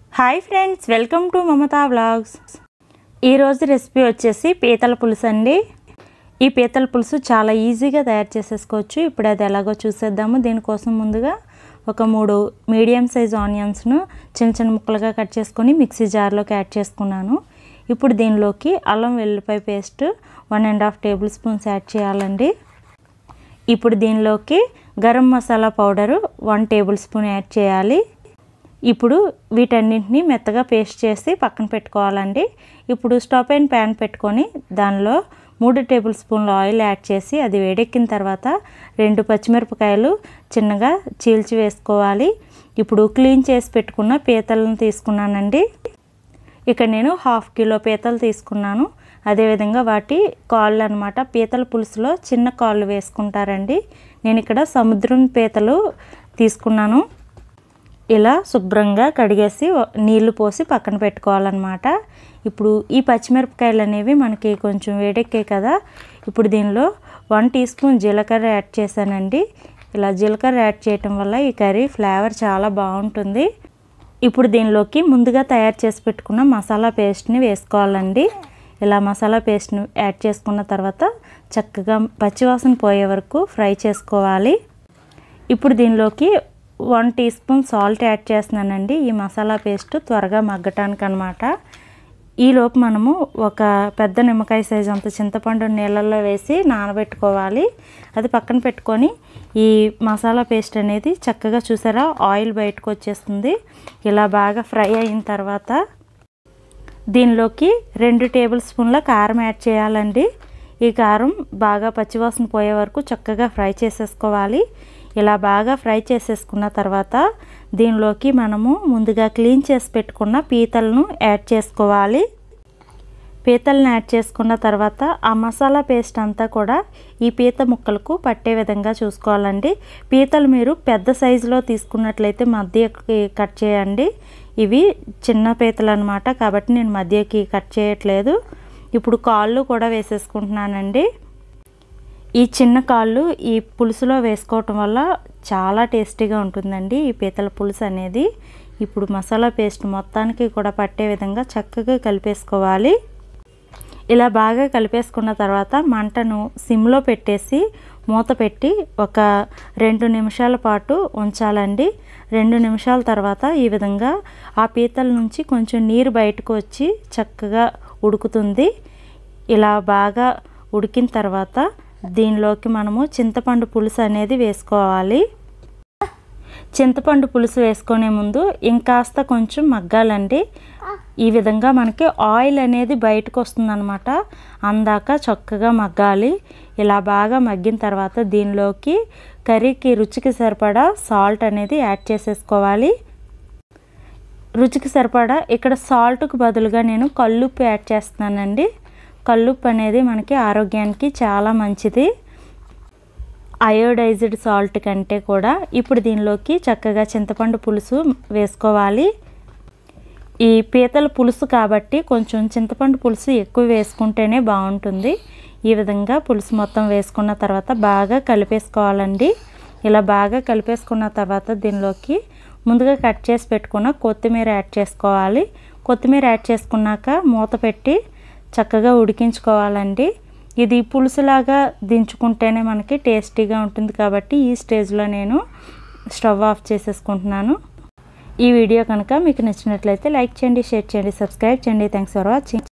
hi friends welcome to Mamata vlogs ఈరోజు recipe వచ్చేసి పీతల పులుసు అండి ఈ పీతల పులుసు చాలా ఈజీగా తయారు చేసేసుకోవచ్చు ఇప్పుడు అది ఎలాగో చూసేద్దాము దీనికోసం ముందుగా ఒక మూడు మీడియం సైజ్ ఆనియన్స్ను చిన్న చిన్న ముక్కలుగా కట్ చేసుకొని మిక్సీ జార్లోకి యాడ్ చేసుకున్నాను ఇప్పుడు దీనిలోకి అల్లం వెల్లిపాయ paste one and half tablespoons add చేయాలండి ఇప్పుడు దీనిలోకి garam masala powder one tablespoon add చేయాలి ఇప్పుడు వీటన్నింటినీ మెత్తగా పేస్ట్ చేసి పక్కన పెట్టుకోవాలండి ఇప్పుడు స్టవ్ పైన ప్యాన్ పెట్టుకొని దానిలో మూడు టేబుల్ స్పూన్ల ఆయిల్ యాడ్ చేసి అది వేడెక్కిన తర్వాత రెండు పచ్చిమిరపకాయలు చిన్నగా చీల్చి వేసుకోవాలి ఇప్పుడు క్లీన్ చేసి పెట్టుకున్న పీతలను తీసుకున్నానండి ఇక్కడ నేను హాఫ్ కిలో పీతలు తీసుకున్నాను అదేవిధంగా వాటి కాళ్ళు అనమాట పీతల పులుసులో చిన్న కాళ్ళు వేసుకుంటారండి నేను ఇక్కడ సముద్రం పీతలు తీసుకున్నాను ఇలా శుభ్రంగా కడిగేసి నీళ్లు పోసి పక్కన పెట్టుకోవాలన్నమాట ఇప్పుడు ఈ పచ్చిమిరపకాయలు అనేవి మనకి కొంచెం వేడెక్కాయి కదా ఇప్పుడు దీనిలో వన్ టీ స్పూన్ జీలకర్ర యాడ్ చేశానండి ఇలా జీలకర్ర యాడ్ చేయటం వల్ల ఈ కర్రీ ఫ్లేవర్ చాలా బాగుంటుంది ఇప్పుడు దీనిలోకి ముందుగా తయారు చేసి పెట్టుకున్న మసాలా పేస్ట్ని వేసుకోవాలండి ఇలా మసాలా పేస్ట్ని యాడ్ చేసుకున్న తర్వాత చక్కగా పచ్చివాసన పోయే వరకు ఫ్రై చేసుకోవాలి ఇప్పుడు దీనిలోకి one teaspoon salt add చేస్తున్నానండి ఈ మసాలా పేస్ట్ త్వరగా మగ్గటానికి అనమాట ఈలోపు మనము ఒక పెద్ద నిమ్మకాయ సైజు అంత చింతపండు నీళ్ళల్లో వేసి నానబెట్టుకోవాలి అది పక్కన పెట్టుకొని ఈ మసాలా పేస్ట్ అనేది చక్కగా చూసారా ఆయిల్ బయటకు వచ్చేస్తుంది ఇలా బాగా ఫ్రై అయిన తర్వాత దీనిలోకి రెండు టేబుల్ స్పూన్ల కారం యాడ్ చేయాలండి ఈ కారం బాగా పచ్చివాసన పోయే వరకు చక్కగా ఫ్రై చేసేసుకోవాలి ఇలా బాగా ఫ్రై చేసేసుకున్న తర్వాత దీనిలోకి మనము ముందుగా క్లీన్ చేసి పెట్టుకున్న పీతలను యాడ్ చేసుకోవాలి పీతలను యాడ్ చేసుకున్న తర్వాత ఆ మసాలా పేస్ట్ అంతా కూడా ఈ పీత ముక్కలకు పట్టే విధంగా చూసుకోవాలండి పీతలు మీరు పెద్ద సైజులో తీసుకున్నట్లయితే మధ్యకి కట్ చేయండి ఇవి చిన్న పీతలు అనమాట కాబట్టి నేను మధ్యకి కట్ చేయట్లేదు ఇప్పుడు కాళ్ళు కూడా వేసేసుకుంటున్నానండి ఈ చిన్న కాళ్ళు ఈ పులుసులో వేసుకోవటం వల్ల చాలా టేస్టీగా ఉంటుందండి ఈ పీతల పులుసు అనేది ఇప్పుడు మసాలా పేస్ట్ మొత్తానికి కూడా పట్టే విధంగా చక్కగా కలిపేసుకోవాలి ఇలా బాగా కలిపేసుకున్న తర్వాత మంటను సిమ్లో పెట్టేసి మూత పెట్టి ఒక రెండు నిమిషాల పాటు ఉంచాలండి రెండు నిమిషాల తర్వాత ఈ విధంగా ఆ పీతల నుంచి కొంచెం నీరు బయటకు వచ్చి చక్కగా ఉడుకుతుంది ఇలా బాగా ఉడికిన తర్వాత దీనిలోకి మనము చింతపండు పులుసు అనేది వేసుకోవాలి చింతపండు పులుసు వేసుకునే ముందు ఇంకాస్త కొంచెం మగ్గాలండి ఈ విధంగా మనకి ఆయిల్ అనేది బయటకు వస్తుందన్నమాట అందాక చక్కగా మగ్గాలి ఇలా బాగా మగ్గిన తర్వాత దీనిలోకి కర్రీకి రుచికి సరిపడా సాల్ట్ అనేది యాడ్ చేసేసుకోవాలి రుచికి సరిపడా ఇక్కడ సాల్ట్కు బదులుగా నేను కల్లుప్పు యాడ్ చేస్తున్నానండి కల్లుప్పు అనేది మనకి ఆరోగ్యానికి చాలా మంచిది అయోడైజ్డ్ సాల్ట్ కంటే కూడా ఇప్పుడు దీనిలోకి చక్కగా చింతపండు పులుసు వేసుకోవాలి ఈ పీతల పులుసు కాబట్టి కొంచెం చింతపండు పులుసు ఎక్కువ వేసుకుంటేనే బాగుంటుంది ఈ విధంగా పులుసు మొత్తం వేసుకున్న తర్వాత బాగా కలిపేసుకోవాలండి ఇలా బాగా కలిపేసుకున్న తర్వాత దీనిలోకి ముందుగా కట్ చేసి పెట్టుకున్న కొత్తిమీర యాడ్ చేసుకోవాలి కొత్తిమీర యాడ్ చేసుకున్నాక మూత పెట్టి చక్కగా ఉడికించుకోవాలండి ఇది పులుసులాగా దించుకుంటేనే మనకి టేస్టీగా ఉంటుంది కాబట్టి ఈ స్టేజ్లో నేను స్టవ్ ఆఫ్ చేసేసుకుంటున్నాను ఈ వీడియో కనుక మీకు నచ్చినట్లయితే లైక్ చేయండి షేర్ చేయండి సబ్స్క్రైబ్ చేయండి థ్యాంక్స్ ఫర్ వాచింగ్